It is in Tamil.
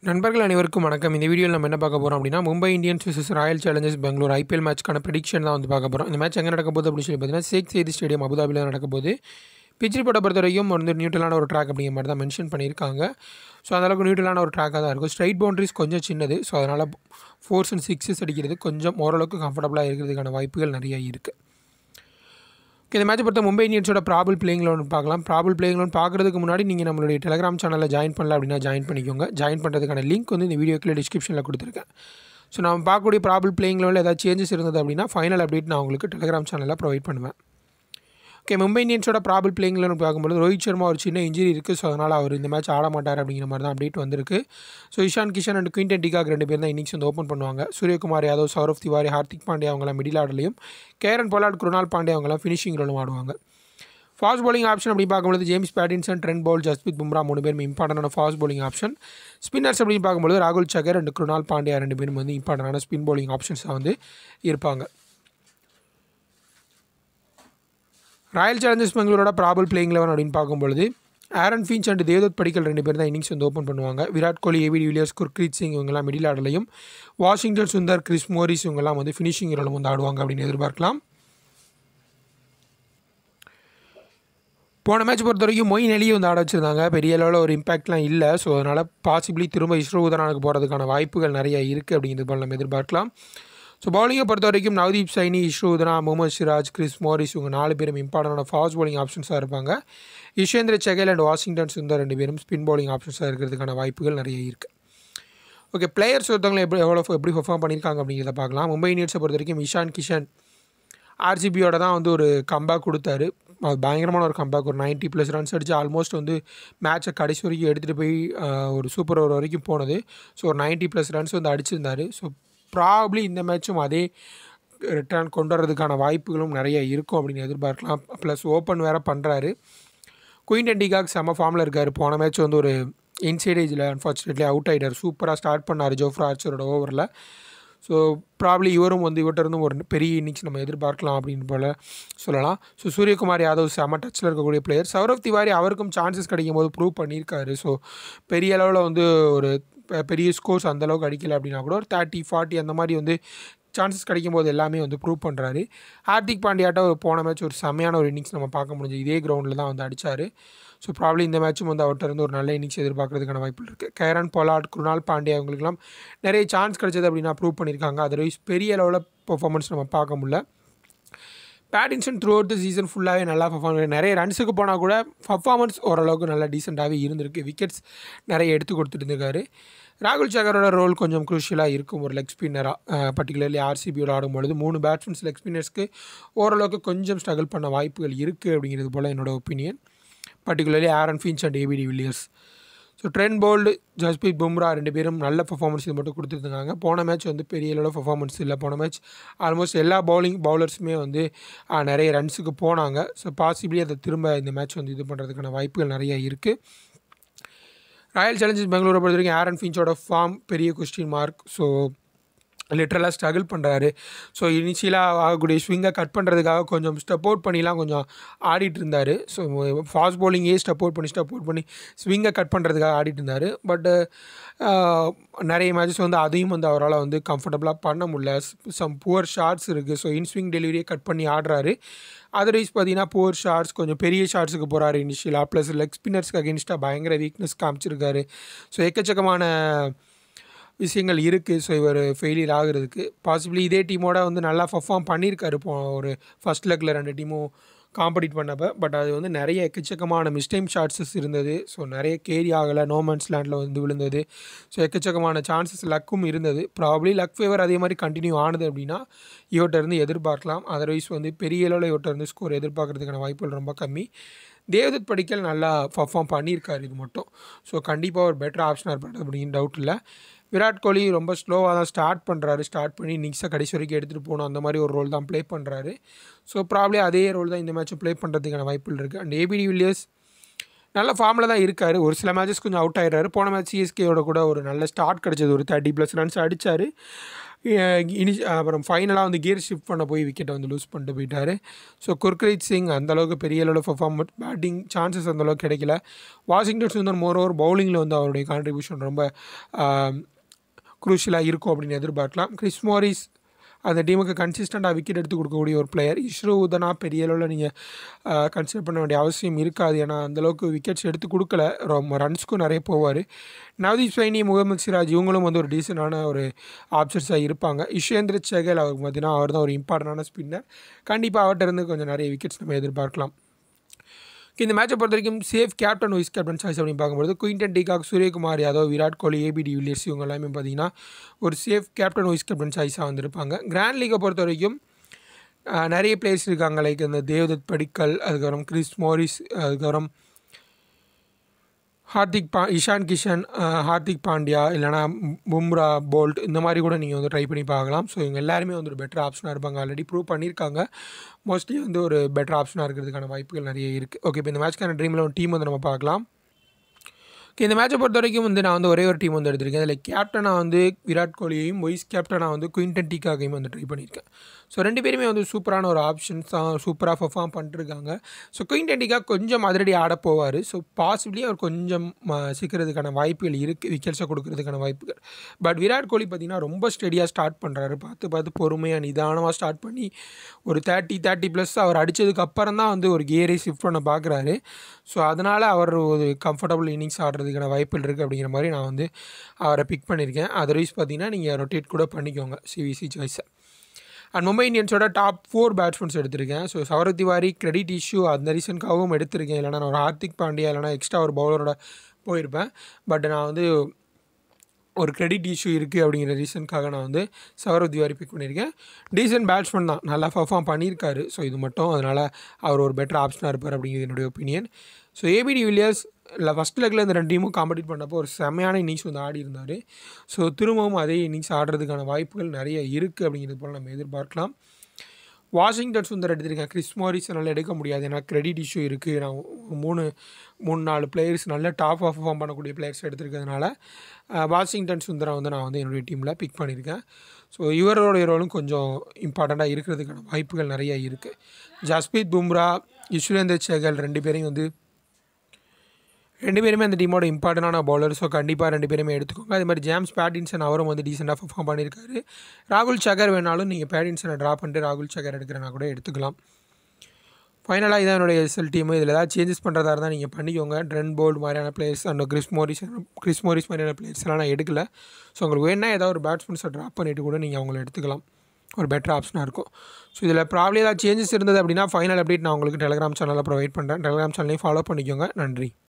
நண்பர்கள் அனைவருக்கும் வணக்கம் இந்த வீடியோவில் நம்ம என்ன பார்க்க போகிறோம் அப்படின்னா Mumbai Indians vs Royal Challengers Bangalore IPL மேட்ச்க்கான ப்ரிடிக்ஷன் தான் வந்து பார்க்க போகிறோம் இந்த மேட்ச் எங்கே நடக்க போகுது அப்படின்னு சொல்லி பார்த்தீங்கன்னா ஷேக் சேதி ஸ்டேடியம் அபுதாபியில் நடக்க போகுது பிச் ரிப்போர்ட்டை பொறுத்த வரைக்கும் வந்து நியூட்ரலான ஒரு ட்ராக் அப்படிங்கிற மாதிரி தான் மென்ஷன் பண்ணியிருக்காங்க ஸோ அந்தளவுக்கு நியூட்ரலான ஒரு ட்ராக்காக தான் இருக்கும் ஸ்ட்ரைட் பவுண்டரிஸ் கொஞ்சம் சின்னது ஸோ அதனால் ஃபோர்ஸ் அண்ட் சிக்ஸஸ் அடிக்கிறது கொஞ்சம் ஓரளவுக்கு கம்ஃபர்டபுளாக இருக்கிறதுக்கான வாய்ப்புகள் நிறைய இருக்குது ஓகே இந்த மேட்ச் பொறுத்த மும்பை இந்தியன்ஸோட ப்ராபிள் பிளேயிங் லோன் பார்க்கலாம் ப்ராபிள் பிளேயிங் லோன் பார்க்குறதுக்கு முன்னாடி நீங்கள் நம்மளுடைய டெலிகிராம் சேனலில் ஜாயின் பண்ணல அப்படின்னா ஜாயின் பண்ணிக்கோங்க ஜாயின் பண்ணுறதுக்கான லிங்க் வந்து இந்த வீடியோக்குள்ள டிஸ்கிரிப்ஷனில் கொடுத்துருக்கேன் ஸோ நம்ம பார்க்கக்கூடிய ப்ராபிள் பிளேயிங் லோனில் ஏதாவது சேஞ்சஸ் இருந்தது அப்படின்னா ஃபைனல் அப்டேட் நான் உங்களுக்கு டெலிகிராம் சேனலில் ப்ரொவைட் பண்ணுவேன் ஓகே மும்பை இந்தியன்ஸோட ப்ராபிள் பிளேயிங் லோன் பார்க்கும்போது ரோஹித் சர்மா ஒரு சின்ன இன்ஜுரி இருக்குது ஸோ அதனால் அவர் இந்த மேட்ச் ஆட மாட்டார் அப்படிங்கிற மாதிரி தான் அப்டேட் வந்திருக்கு so Ishan Kishan and Quinton de Kock ரெண்டு பேர் தான் இன்னிங்ஸ் வந்து ஓப்பன் பண்ணுவாங்க சூரியகுமார் யாதவ் சௌரவ் திவாரி ஹார்திக் பாண்டியா அவங்களாம் மிடில் ஆர்டர்லையும் கேரன் பொலாட் குருணால் பாண்டியா அவங்களாம் ஃபினிஷிங் ரோலும் ஆடுவாங்க ஃபாஸ்ட் bowling ஆப்ஷன் அப்படி பார்க்கும்போது James Pattinson Trent Boult Jasprit Bumrah மூணு பேரும் இம்பார்ட்டண்டான ஃபாஸ்ட் bowling ஆப்ஷன் ஸ்பின்னர்ஸ் அப்படின்னு பார்க்கும்போது ராகுல் சகர் அண்ட் குருணால் பாண்டியா ரெண்டு பேரும் வந்து இம்பார்ட்டண்டான ஸ்பின் bowling ஆப்ஷன்ஸாக வந்து இருப்பாங்க ராயல் சேலஞ்சர்ஸ் பெங்களூரோட ப்ராபல் பிளேயிங் லெவன் அப்படின்னு பார்க்கும்பொழுது Aaron Finch and Devdutt Padikkal ரெண்டு பேர் தான் இன்னிங்ஸ் வந்து ஓப்பன் பண்ணுவாங்க விராட் கோலி ஏவி வில்லியர்ஸ் குர்க்ரீத் சிங் இவங்கெல்லாம் மிடில் ஆடலையும் வாஷிங்டன் சுந்தர் கிறிஸ் மோரிஸ் இவங்கெல்லாம் வந்து ஃபினிஷிங் ரோலும் வந்து ஆடுவாங்க அப்படின்னு எதிர்பார்க்கலாம் போன மேட்ச் பொறுத்த வரைக்கும் மொயின் அலியை வந்து ஆட வச்சுருந்தாங்க பெரிய அளவில் ஒரு இம்பாக்ட்லாம் இல்லை ஸோ அதனால் பாசிபிளி திரும்ப இஸ்ரோ உதரானுக்கு போகிறதுக்கான வாய்ப்புகள் நிறைய இருக்குது அப்படிங்கிறது போல் நம்ம எதிர்பார்க்கலாம் ஸோ பவுலிங்கை பொறுத்த வரைக்கும் நவதீப் சைனி இஷ்ரு உதனா முகமது சிராஜ் கிறிஸ் மோரிஸ் இவங்க நாலு பேரும் இம்பார்ட்டண்டான ஃபாஸ்ட் bowling ஆப்ஷன்ஸாக இருப்பாங்க யுஷேந்திர செகல் அண்ட் வாஷிங்டன் சுந்தர் ரெண்டு பேரும் ஸ்பின் bowling ஆப்ஷன்ஸாக இருக்கிறதுக்கான வாய்ப்புகள் நிறைய இருக்குது ஓகே பிளேயர்ஸ் ஒருத்தவங்களை எப்படி எவ்வளோ எப்படி பெர்ஃபார்ம் பண்ணியிருக்காங்க அப்படிங்கிறத பார்க்கலாம் மும்பை இந்தியன்ஸை பொறுத்த வரைக்கும் இஷான் கிஷன் ஆர்சிபியோட தான் வந்து ஒரு கம்பேக் கொடுத்தாரு அது பயங்கரமான ஒரு கம்பேக் ஒரு 90 ப்ளஸ் ரன்ஸ் அடித்து ஆல்மோஸ்ட் வந்து மேட்சை கடைசி வரைக்கும் எடுத்துகிட்டு போய் ஆஹ், ஒரு சூப்பர் ஓவர் வரைக்கும் போனது ஸோ ஒரு 90 ப்ளஸ் ரன்ஸ் வந்து அடிச்சிருந்தாரு ஸோ ப்ராப்ளி இந்த மேட்சும் அதே ரிட்டர்ன் கொண்டு வரதுக்கான வாய்ப்புகளும் நிறைய இருக்கும் அப்படின்னு எதிர்பார்க்கலாம் ப்ளஸ் ஓப்பன் வேறு பண்ணுறாரு குயின் டிகாக் செம்ம ஃபார்மில் இருக்கார் போன மேட்ச் வந்து ஒரு இன்சைடேஜில் அன்ஃபார்ச்சுனேட்லி அவுட் ஆகிட்டார் சூப்பராக ஸ்டார்ட் பண்ணார் ஜோஃப்ரா ஆர்ச்சரோட ஓவரில் ஸோ ப்ராப்ளி இவரும் வந்து இவர்கிட்ட இருந்தும் ஒரு பெரிய இன்னிங்ஸ் நம்ம எதிர்பார்க்கலாம் அப்படின்னு போல் சொல்லலாம் ஸோ சூரியகுமார் யாதவ் செம்ம டச்சில் இருக்கக்கூடிய பிளேயர் சௌரவ் திவாரி அவருக்கும் சான்சஸ் கிடைக்கும் போது ப்ரூவ் பண்ணியிருக்காரு ஸோ பெரிய அளவில் வந்து ஒரு பெ- பெரிய ஸ்கோர்ஸ் அந்தளவுக்கு அடிக்கல அப்படின்னா கூட ஒரு தேர்ட்டி ஃபார்ட்டி அந்த மாதிரி வந்து சான்சஸ் கிடைக்கும் போது எல்லாமே வந்து ப்ரூவ் பண்ணுறாரு ஹார்திக் பாண்டியாட்ட ஒரு போன மேட்ச் ஒரு செம்மையான ஒரு இன்னிங்ஸ் நம்ம பார்க்க முடிஞ்சு இதே கிரவுண்டில் தான் வந்து அடித்தார் ஸோ ப்ராப்ளி இந்த மேட்சும் வந்து அவர்கிட்ட இருந்து ஒரு நல்ல இன்னிங்ஸ் எதிர்பார்க்கறதுக்கான வாய்ப்பு இருக்குது கேரன் பொலாட் குருணால் பாண்டியா அவங்களுக்குலாம் நிறைய சான்ஸ் கிடைச்சது அப்படின்னா ப்ரூவ் பண்ணியிருக்காங்க அதர்வைஸ் பெரிய அளவில் பெர்ஃபார்மன்ஸ் நம்ம பார்க்க முடியல Pattinson through out the season ஃபுல்லாகவே நல்லா பர்ஃபார்ம் நிறைய ரன்ஸுக்கு போனால் கூட பர்ஃபார்மன்ஸ் ஓரளவுக்கு நல்லா டீசெண்டாகவே இருந்திருக்கு விக்கெட்ஸ் நிறைய எடுத்து கொடுத்துட்டு இருந்திருக்காரு ராகுல் சகரோட ரோல் கொஞ்சம் குரூஷியலாக இருக்கும் ஒரு லெக் ஸ்பின்னராக பர்டிகுலர்லி ஆர்சிபியோட ஆடும்பொழுது மூணு பேட்ஸ்மேன்ஸ் லெக் ஸ்பின்னர்ஸ்க்கு ஓரளவுக்கு கொஞ்சம் ஸ்ட்ரகிள் பண்ண வாய்ப்புகள் இருக்குது அப்படிங்கிறது போல் என்னோட opinion particularly Aaron Finch and ABD Villiers so Trent Boult Jasprit Bumrah ரெண்டு பேரும் நல்ல பர்ஃபார்மன்ஸ் இது மட்டும் கொடுத்துருந்தாங்க போன மேட்ச் வந்து பெரிய அளவில் பர்ஃபார்மன்ஸ் இல்லை போன மேட்ச் ஆல்மோஸ்ட் எல்லா பவுலிங் பவுலர்ஸுமே வந்து ஆ, நிறைய ரன்ஸுக்கு போனாங்க ஸோ பாசிபிளி அதை திரும்ப இந்த மேட்ச் வந்து இது பண்ணுறதுக்கான வாய்ப்புகள் நிறைய இருக்குது ராயல் சேலஞ்சர்ஸ் பெங்களூரை பொறுத்த வரைக்கும் ஆரன் ஃபின்ச்சோட ஃபார்ம் பெரிய கொஸ்டின் மார்க் ஸோ லிட்ரலாக ஸ்ட்ரகிள் பண்ணுறாரு ஸோ இனிஷியலாக ஆகக்கூடிய ஸ்விங்கை கட் பண்ணுறதுக்காக கொஞ்சம் ஸ்டெப் அவுட் பண்ணிலாம் கொஞ்சம் ஆடிட்டு இருந்தார் ஸோ ஃபாஸ்ட் bowling-ஏ ஸ்டெப் அவுட் பண்ணி ஸ்டெப் அவுட் பண்ணி ஸ்விங்கை கட் பண்ணுறதுக்காக ஆடிட்டு இருந்தார் பட்டு நிறைய மேட்சஸ் வந்து அதையும் வந்து அவரால் வந்து கம்ஃபர்டபுளாக பண்ண முடியல சம் புவர் ஷார்ட்ஸ் இருக்குது ஸோ இன்ஸ்விங் டெலிவரியை கட் பண்ணி ஆடுறாரு அதர்வைஸ் பார்த்தீங்கன்னா புவர் ஷார்ட்ஸ் கொஞ்சம் பெரிய ஷார்ட்ஸுக்கு போகிறாரு இனிஷியலாக ப்ளஸ் லெக் ஸ்பின்னர்ஸ்க்கு அகேன்ஸ்டாக பயங்கர வீக்னஸ் காமிச்சிருக்காரு ஸோ எக்கச்சக்கமான விஷயங்கள் இருக்குது ஸோ இவர் ஃபெயிலியர் ஆகுறதுக்கு பாசிபிளி இதே டீமோட வந்து நல்லா பர்ஃபார்ம் பண்ணியிருக்காரு இப்போ ஒரு ஃபஸ்ட் லெக்கில் ரெண்டு டீமும் காம்படிட் பண்ணப்போ பட் அது வந்து நிறைய எக்கச்சக்கமான மிஸ்டைம் ஷாட்ஸஸ் இருந்தது ஸோ நிறைய கேரி ஆகலை நோமன்ஸ் லேண்டில் வந்து விழுந்தது ஸோ எக்கச்சக்கமான சான்சஸ் லக்கும் இருந்தது ப்ராப்ளி லக் ஃபேவர் அதே மாதிரி கண்டினியூ ஆனது அப்படின்னா இவர்கிட்ட இருந்து எதிர்பார்க்கலாம் அதர்வைஸ் வந்து பெரிய அளவில் இவர்கிட்ட இருந்து ஸ்கோர் எதிர்பார்க்கறதுக்கான வாய்ப்புகள் ரொம்ப கம்மி தேவதத் படிக்கல் நல்லா பர்ஃபார்ம் பண்ணியிருக்காரு இது மட்டும் ஸோ கண்டிப்பாக ஒரு பெட்டர் ஆப்ஷனாக இருப்பார் அப்படின்னு டவுட் இல்லை விராட் கோலி ரொம்ப ஸ்லோவாக தான் ஸ்டார்ட் பண்ணுறாரு ஸ்டார்ட் பண்ணி இன்னிங்ஸை கடைசி வரைக்கும் எடுத்துகிட்டு போகணும் அந்த மாதிரி ஒரு ரோல் தான் ப்ளே பண்ணுறாரு ஸோ ப்ராப்ளி அதே ரோல் தான் இந்த மேட்ச்சும் ப்ளே பண்ணுறதுக்கான வாய்ப்புகள் இருக்குது அண்ட் ஏபிடி வில்லியர்ஸ் நல்ல ஃபார்மில் தான் இருக்கார் ஒரு சில மேட்சஸ் கொஞ்சம் அவுட் ஆயிடுறாரு போன மேட்ச் சிஎஸ்கேயோட கூட ஒரு நல்ல ஸ்டார்ட் கிடச்சது ஒரு தேர்ட்டி ப்ளஸ் ரன்ஸ் அடித்தார் இனி அப்புறம் ஃபைனலாக வந்து கியர் ஷிஃப்ட் பண்ண போய் விக்கெட்டை வந்து லூஸ் பண்ணிட்டு போயிட்டார் ஸோ குர்க்ரீத் சிங் அந்தளவுக்கு பெரிய அளவில் பர்ஃபார்ம் பேட்டிங் சான்சஸ் அந்தளவுக்கு கிடைக்கல வாஷிங்டன் சுந்தர் மோர் ஓவர் பவுலிங்கில் வந்து அவருடைய கான்ட்ரிபியூஷன் ரொம்ப குரூஷியலாக இருக்கும் அப்படின்னு எதிர்பார்க்கலாம் கிறிஸ் மோரிஸ் அந்த டீமுக்கு கன்சிஸ்டண்ட்டாக விக்கெட் எடுத்து கொடுக்கக்கூடிய ஒரு பிளேயர் இஷ்ரு உதனா பெரிய அளவில் நீங்கள் கன்சிடர் பண்ண வேண்டிய அவசியம் இருக்காது ஏன்னா அந்தளவுக்கு விக்கெட்ஸ் எடுத்து கொடுக்கல ரொம்ப ரன்ஸ்க்கும் நிறைய போவார் நவதீப் சைனி முகமது சிராஜ் இவங்களும் வந்து ஒரு டீசெண்டான ஒரு ஆப்ஷன்ஸாக இருப்பாங்க இஷேந்திர சேகல் அவருக்கு பார்த்தீங்கன்னா அவர் தான் ஒரு இம்பார்ட்டண்டான ஸ்பின்னர் கண்டிப்பாக அவர்கிட்ட இருந்து கொஞ்சம் நிறைய விக்கெட்ஸ் நம்ம எதிர்பார்க்கலாம் இந்த மேட்சை பொறுத்த வரைக்கும் safe captain vice captain choice அப்படின்னு பார்க்கும்போது Quinton de Kock Suryakumar Yadav Virat Kohli ABD Villiers இவங்க எல்லாமே பார்த்தீங்கன்னா ஒரு சேஃப் கேப்டன் வைஸ் கேப்டன் சாய்ஸாக வந்திருப்பாங்க கிராண்ட் லீகை பொறுத்த வரைக்கும் நிறைய பிளேயர்ஸ் இருக்காங்க லைக் இந்த தேவதத் படிக்கல் அதுக்கப்புறம் கிறிஸ் மோரிஸ் அதுக்கப்புறம் ஹார்திக் பா இஷான் கிஷன் ஹார்திக் பாண்டியா இல்லைனா பும்ரா போல்ட் இந்த மாதிரி கூட நீங்கள் வந்து ட்ரை பண்ணி பார்க்கலாம் ஸோ இவங்க எல்லாருமே வந்து ஒரு பெட்டர் ஆப்ஷனாக இருப்பாங்க ஆல்ரெடி ப்ரூவ் பண்ணியிருக்காங்க மோஸ்ட்லி வந்து ஒரு பெட்டர் ஆப்ஷனாக இருக்கிறதுக்கான வாய்ப்புகள் நிறைய இருக்குது ஓகே இப்போ இந்த மேட்ச்க்கான ட்ரீமில் ஒரு டீம் வந்து நம்ம பார்க்கலாம் ஓகே இந்த மேட்சை பொறுத்த வரைக்கும் வந்து நான் வந்து ஒரே ஒரு டீம் வந்து எடுத்திருக்கேன் அதில் கேப்டனாக வந்து விராட் கோலியையும் வைஸ் கேப்டனாக வந்து குயின்டன் டீக்காகையும் வந்து ட்ரை பண்ணியிருக்கேன் ஸோ ரெண்டு பேருமே வந்து சூப்பரான ஒரு ஆப்ஷன்ஸ் தான் சூப்பராக பர்ஃபார்ம் பண்ணிட்டுருக்காங்க ஸோ குயின்டன் டீக்கா கொஞ்சம் அதிரடி ஆட போவார் ஸோ பாசிபிளி அவர் கொஞ்சம் சீக்கிரத்துக்கான வாய்ப்புகள் இருக்குது விக்கெட்ஸை கொடுக்கறதுக்கான வாய்ப்புகள் பட் விராட் கோலி பார்த்திங்கன்னா ரொம்ப ஸ்டெடியாக ஸ்டார்ட் பண்ணுறாரு பார்த்து பார்த்து பொறுமையாக நிதானமாக ஸ்டார்ட் பண்ணி ஒரு தேர்ட்டி தேர்ட்டி ப்ளஸ் அவர் அடித்ததுக்கு அப்புறம் தான் வந்து ஒரு கியரை ஷிஃப்ட் பண்ண பார்க்குறாரு ஸோ அதனால் அவர் ஒரு கம்ஃபர்டபுள் இன்னிங்ஸ் ஆடுறதுக்கான வாய்ப்புகள் இருக்குது அப்படிங்கிற மாதிரி நான் வந்து அவரை பிக் பண்ணியிருக்கேன் அதர்வைஸ் பார்த்தீங்கன்னா நீங்கள் ரொட்டேட் கூட பண்ணிக்கோங்க சிவிசி சாய்ஸை அண்ட் மும்பை இந்தியன்ஸோட டாப் ஃபோர் பேட்ஸ்மேன்ஸ் எடுத்திருக்கேன் so Saurabh Tiwary credit issue அந்த ரீசனுக்காகவும் எடுத்திருக்கேன் இல்லைனா நான் ஒரு ஹார்திக் பாண்டியா இல்லைனா எக்ஸ்ட்ரா ஒரு பவுலரோட போயிருப்பேன் பட் நான் வந்து ஒரு கிரெடிட் இஷ்யூ இருக்குது அப்படிங்கிற ரீசனுக்காக நான் வந்து சௌரவ் திவாரி பிக் பண்ணியிருக்கேன் டீசென்ட் பேட்ஸ்மேன் தான் நல்லா பர்ஃபார்ம் பண்ணியிருக்காரு ஸோ இது மட்டும் அதனால் அவர் ஒரு பெட்டர் ஆப்ஷனாக இருப்பார் அப்படிங்கிறது என்னுடைய ஒப்பீனியன் ஸோ ஏபிடி வில்லியர்ஸ் இல்லை ஃபஸ்ட் லெக்கில் இந்த ரெண்டு டீமும் காம்படிட் பண்ணப்போ ஒரு செம்மையான இன்னிங்ஸ் வந்து ஆடி இருந்தார் ஸோ திரும்பவும் அதே இன்னிங்ஸ் ஆடுறதுக்கான வாய்ப்புகள் நிறைய இருக்குது அப்படிங்கிறது போல் நம்ம எதிர்பார்க்கலாம் வாஷிங்டன் சுந்தர் எடுத்திருக்கேன் கிறிஸ் மாரிஸ் என்னால் எடுக்க முடியாது ஏன்னா கிரெடிட் இஷ்யூ இருக்குது நான் மூணு மூணு நாலு பிளேயர்ஸ் நல்ல டாப் பர்ஃபார்ம் பண்ணக்கூடிய பிளேயர்ஸ் எடுத்திருக்கிறதுனால வாஷிங்டன் சுந்தரை வந்து நான் வந்து என்னுடைய டீமில் பிக் பண்ணியிருக்கேன் ஸோ இவரோடைய ரோலும் கொஞ்சம் இம்பார்ட்டண்ட்டாக இருக்கிறதுக்கான வாய்ப்புகள் நிறைய இருக்குது ஜஸ்பீத் பும்ரா யுஸ்வேந்தர் சேகல் ரெண்டு பேரையும் வந்து ரெண்டு பேருமே அந்த டீமோட இம்பார்ட்டண்டான பவுலர் ஸோ கண்டிப்பாக ரெண்டு பேருமே எடுத்துக்கோங்க அதே மாதிரி ஜேம்ஸ் பேட்டின்சன் அவரும் வந்து டீசெண்டாக பர்ஃபார்ம் பண்ணியிருக்காரு ராகுல் சகர் வேணாலும் நீங்கள் பேட்டின்சனை ட்ரா பண்ணிட்டு ராகுல் சகர் எடுக்கிறனா கூட எடுத்துக்கலாம் ஃபைனலாக இதான் என்னுடைய எஸ்எல் டீம் இதில் ஏதாவது சேஞ்சஸ் பண்ணுறதா இருந்தால் நீங்கள் பண்ணிக்கோங்க ட்ரென் போல்டு மாதிரியான players and Chris Morris Chris Morris மாதிரியான பிளேயர்ஸ்லாம் நான் எடுக்கல ஸோ உங்களுக்கு வேணா ஏதாவது ஒரு பேட்ஸ்மேன்ஸை ட்ராப் பண்ணிவிட்டு கூட நீங்கள் அவங்கள எடுத்துக்கலாம் ஒரு பெட்டர் ஆப்ஷனாக இருக்கும் ஸோ இதில் ப்ராப்ளம் ஏதாவது சேஞ்சஸ் இருந்தது அப்படின்னா ஃபைனல் அப்டேட் நான் உங்களுக்கு டெலிகிராம் சேனலில் ப்ரொவைட் பண்ணுறேன் டெலிகிராம் சேனலையும் ஃபாலோ பண்ணிக்கோங்க நன்றி